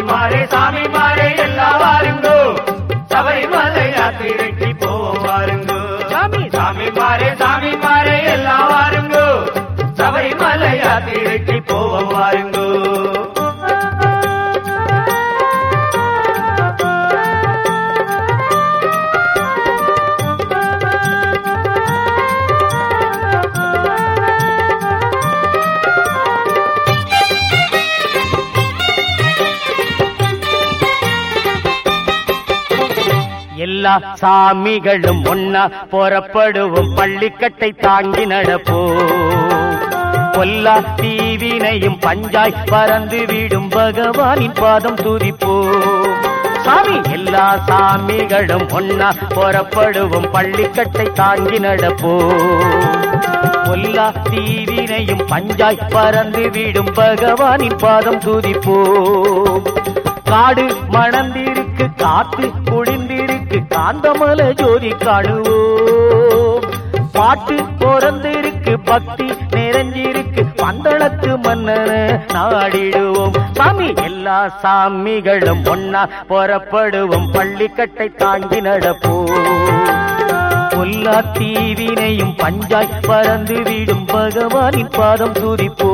மாறே சாமி மாறே எல்லா வாருங்கோ சபரிமலை யாத்திரைக்கு போவோம் வாருங்கோ சாமி சாமி மாறே சாமி மாறே எல்லா வாருங்கோ சபரிமலை யாத்திரைக்கு போவோம் வாருங்கோ எல்லா சாமிகளும் ஒன்னா புறப்படுவோம் பள்ளிக்கட்டை தாங்கி நடப்போ கொல்லா தீவினையும் பஞ்சாய் பறந்து விடும் பகவானின் பாதம் துதிப்போ சாமி எல்லா சாமிகளும் ஒன்னா புறப்படுவோம் பள்ளிக்கட்டை தாங்கி நடப்போ கொல்லா தீவினையும் பஞ்சாய் பறந்து விடும் பகவானின் பாதம் துதிப்போ காடு மணந்திருக்கு காத்து குடிந்திருக்கு காந்தமல ஜோதி காணுவோம் பாட்டு பிறந்திருக்கு பக்தி நிறைஞ்சிருக்கு பந்தளத்து மன்னன நாடிடுவோம் சாமி எல்லா சாமிகளும் ஒன்னா புறப்படுவோம் பள்ளிக்கட்டை தாங்கி நடப்போம் கொல்லா தீவினையும் பஞ்சாய் பறந்து விடும் பகவானின் பாதம் துதிப்போ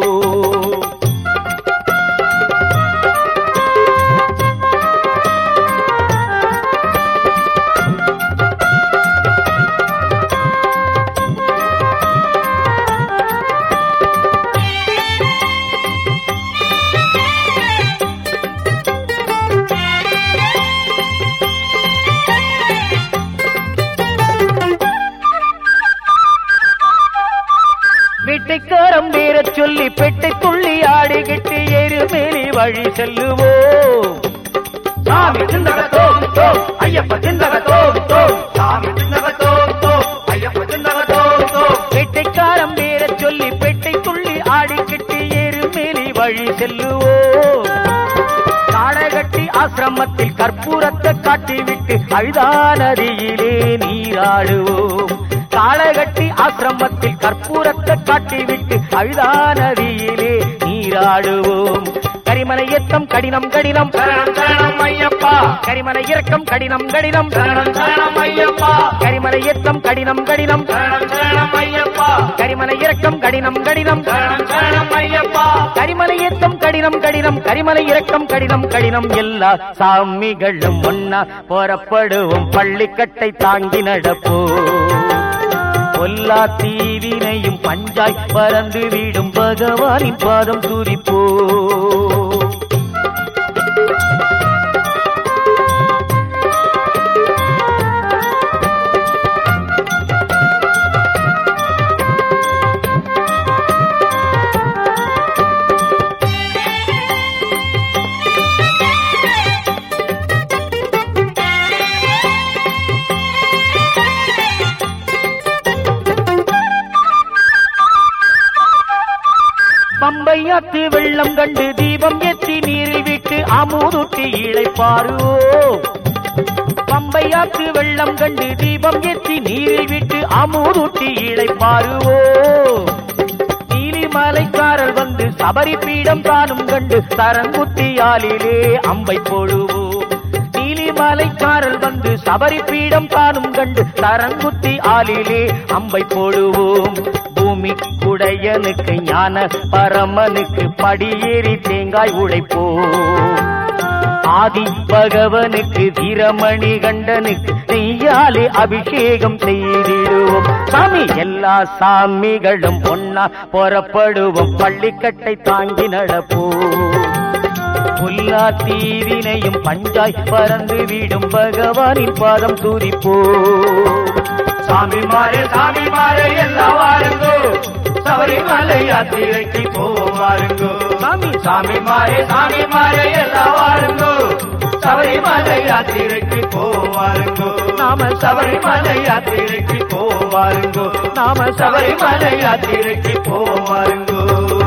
வீட்டுக்காரம் வேற சொல்லி பெட்டை துள்ளி ஆடிக்கிட்டு எருமேலி வழி செல்லுவோம் சாமி சிந்தக தோம் தோம் ஐயப்ப சிந்தக தோம் தோம் சாமி சிந்தக தோம் தோம் ஐயப்ப சிந்தக தோம் தோம் வேட்டைக்காரம் வேற சொல்லி பெட்டை துள்ளி ஆடிக்கிட்டு எருமேலி வழி செல்லுவோம் காடகட்டி ஆசிரமத்தில் கற்பூரத்தை காட்டிவிட்டு அழுதா நதியிலே நீராடுவோம் காளகட்டி ஆசிரமத்தில் கற்பூரத்தை காட்டிவிட்டு அழுதா நதியிலே நீராடுவோம் கரிமலை ஏத்தம் கடினம் கடினம் சரணம் சரணம் ஐயப்பா கரிமலை இறக்கம் கடினம் கடினம் சரணம் சரணம் ஐயப்பா கரிமலை ஏத்தம் கடினம் கடினம் சரணம் சரணம் ஐயப்பா கரிமலை இறக்கம் கடினம் கடினம் சரணம் சரணம் ஐயப்பா கரிமலை ஏத்தம் கடினம் கடினம் கரிமலை இறக்கம் கடினம் கடினம் எல்லா சாமிகளும் ஒன்னா புறப்படுவோம் பள்ளிக்கட்டை தாங்கி நடப்போ கொல்லா தீவினையும் பஞ்சாய் பறந்து விடும் பகவானின் பாதம் துதிப்போ பம்பையாத்து வெள்ளம் கண்டு தீபம் ஏற்றி நீரில் விட்டு அமுதுட்டி இழைப்பாருவோ பம்பையாத்து வெள்ளம் கண்டு தீபம் ஏற்றி நீரில் விட்டு அமுதுட்டி இழைப்பாருவோ நீலிமலைக்காரர் வந்து சபரி பீடம் தானும் கண்டு தரங்குத்தியாலிலே அம்பை போடுவோ நீலிமலைக்காரர் வந்து சபரி பீடம் தானும் கண்டு தரங்குத்தி ஆலிலே அம்பை போடுவோம் பூமி குடையனுக்கு ஞான பரமனுக்கு படியேறி தேங்காய் உடைப்போம் ஆதி பகவனுக்கு வீரமணி கண்டனுக்கு நெய்யாலே அபிஷேகம் செய்திடுவோம் சாமி எல்லா சாமிகளும் ஒன்னா புறப்படுவோம் பள்ளிக்கட்டை தாங்கி நடப்போம் புல்லா தீவினையும் பஞ்சாய் பறந்து விடும் பகவானின் பாதம் துதிப்போ சாமி மாறே சாமி மாறே எல்லா வாருங்கோ சபரிமலை யாத்திரைக்கு போவோம் வாருங்கோ சாமி சாமி மாறே சாமி மாறே எல்லா வாருங்கோ சபரிமலை யாத்திரைக்கு போவோம் வாருங்கோ நாம சபரிமலை யாத்திரைக்கு போவோம் வாருங்கோ நாம சபரிமலை யாத்திரைக்கு போவோம் வாருங்கோ